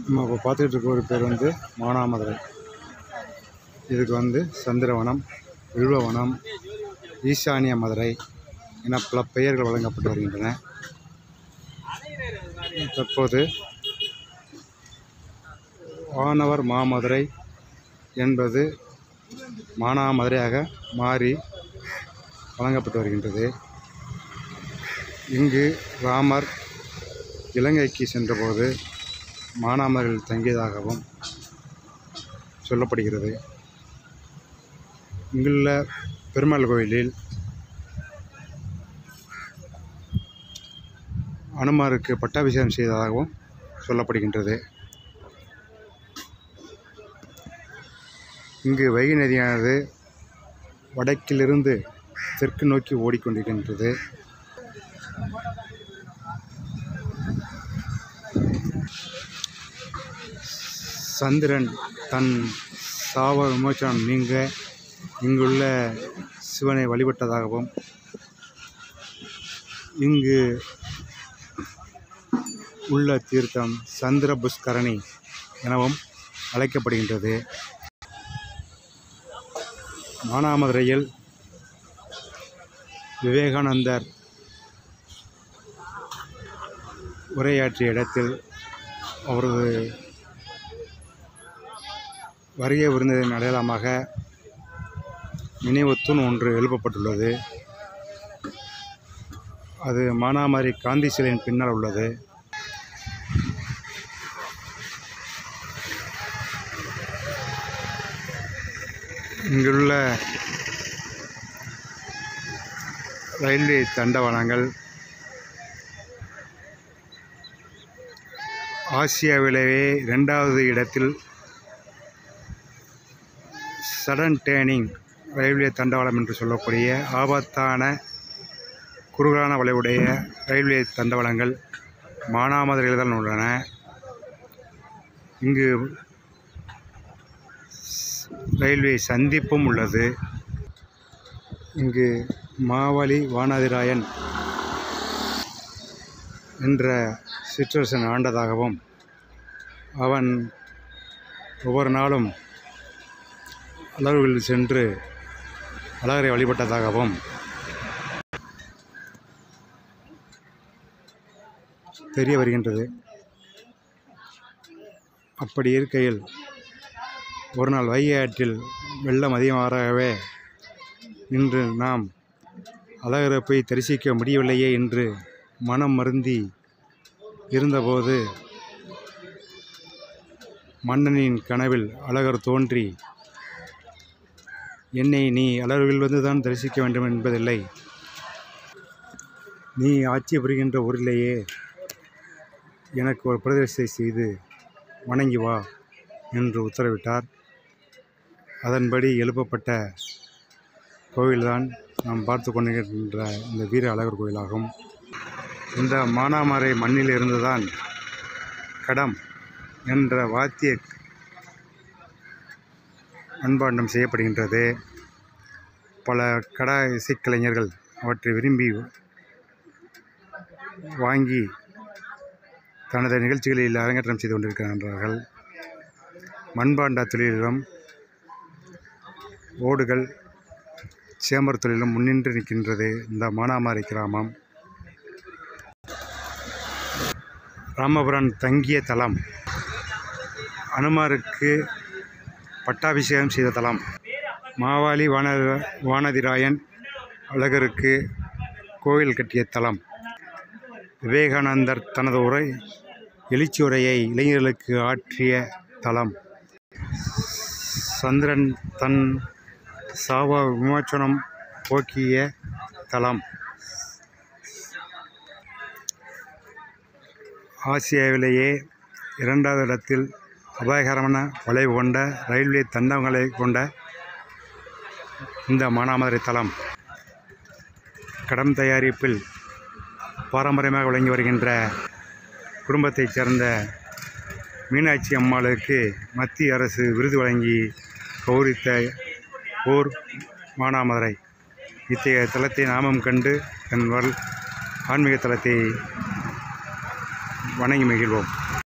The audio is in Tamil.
நம்ம இப்போ பார்த்துக்கிட்டு இருக்க ஒரு பேர் வந்து மானாமதுரை இதுக்கு வந்து சந்திரவனம் வில்வவனம் ஈசானிய மதுரை என பல பெயர்கள் வழங்கப்பட்டு வருகின்றன தற்போது வானவர் மாமதுரை என்பது மானாமதுரையாக மாறி வழங்கப்பட்டு வருகின்றது இங்கு ராமர் இலங்கைக்கு சென்றபோது மானாமரில் தங்கியதாகவும் சொல்லப்படுகிறது இங்குள்ள பெருமாள் கோயிலில் அனுமாருக்கு பட்டாபிஷேகம் செய்ததாகவும் சொல்லப்படுகின்றது இங்கு வைகை நதியானது வடக்கிலிருந்து தெற்கு நோக்கி ஓடிக்கொண்டிருக்கின்றது சந்திரன் தன் சாவ விமோசனம் நீங்க இங்குள்ள சிவனை வழிபட்டதாகவும் இங்கு உள்ள தீர்த்தம் சந்திர புஷ்கரணி எனவும் அழைக்கப்படுகின்றது மானாமதுரையில் விவேகானந்தர் உரையாற்றிய இடத்தில் அவரது வருகை விருந்தின் அடையாளமாக நினைவு தூண் ஒன்று எழுப்பப்பட்டுள்ளது அது மானாமரி காந்தி சிலையின் பின்னால் உள்ளது இங்குள்ள ரயில்வே தண்டவாளங்கள் ஆசியாவிலேயே இரண்டாவது இடத்தில் சடன் டேர்னிங் ரயில்வே தண்டவாளம் என்று சொல்லக்கூடிய ஆபத்தான குறுகலான வளைவுடைய ரயில்வே தண்டவாளங்கள் மானாமதுரையில் தான் உள்ளன இங்கு ரயில்வே சந்திப்பும் உள்ளது இங்கு மாவலி வானாதிராயன் என்ற சிற்றரசன் ஆண்டதாகவும் அவன் ஒவ்வொரு நாளும் அலர்களில் சென்று அழகரை வழிபட்டதாகவும் தெரிய வருகின்றது அப்படி இருக்கையில் ஒரு நாள் வைகை ஆற்றில் வெள்ளம் அதிகமாகவே இன்று நாம் அழகரை போய் தரிசிக்க முடியவில்லையே என்று மனம் மருந்தி இருந்தபோது மன்னனின் கனவில் அழகர் தோன்றி என்னை நீ அழகில் வந்து தான் தரிசிக்க வேண்டும் என்பதில்லை நீ ஆட்சி புரிகின்ற ஊரிலேயே எனக்கு ஒரு பிரதேசத்தை செய்து வணங்கி வா என்று உத்தரவிட்டார் அதன்படி எழுப்பப்பட்ட கோவில்தான் நாம் பார்த்து கொண்டிருக்கின்ற இந்த வீர அழகர் கோயிலாகும் இந்த மானாமரை மண்ணில் இருந்துதான் கடம் என்ற வாத்திய மண்பாண்டம் செய்யப்படுகின்றது பல கடா இசைக்கலைஞர்கள் அவற்றை விரும்பி வாங்கி தனது நிகழ்ச்சிகளில் அரங்கேற்றம் செய்து கொண்டிருக்கின்றார்கள் மண்பாண்ட தொழிலிலும் ஓடுகள் சேம்பர் தொழிலும் முன்னின்று நிற்கின்றது இந்த மானாமாரி கிராமம் ராமபுரம் தங்கிய தலம் அனுமாருக்கு பட்டாபிஷேகம் செய்த தலம் மாவாளி வான வானதிராயன் அழகருக்கு கோவில் கட்டிய தலம் விவேகானந்தர் தனது உரை எழுச்சி உரையை இளைஞர்களுக்கு ஆற்றிய தலம் சந்திரன் தன் சாவ விமோச்சனம் போக்கிய தலம் ஆசியாவிலேயே இரண்டாவது இடத்தில் அபாயகரமான வளைவு கொண்ட ரயில்வே தண்டங்களை கொண்ட இந்த மானாமதுரை தலம் கடம் தயாரிப்பில் பாரம்பரியமாக விளங்கி வருகின்ற குடும்பத்தைச் சேர்ந்த மீனாட்சி அம்மாளுக்கு மத்திய அரசு விருது வழங்கி கௌரித்த ஊர் மானாமதுரை இத்தகைய தலத்தை நாமம் கண்டு தன் வல் ஆன்மீக தலத்தை வணங்கி மகிழ்வோம்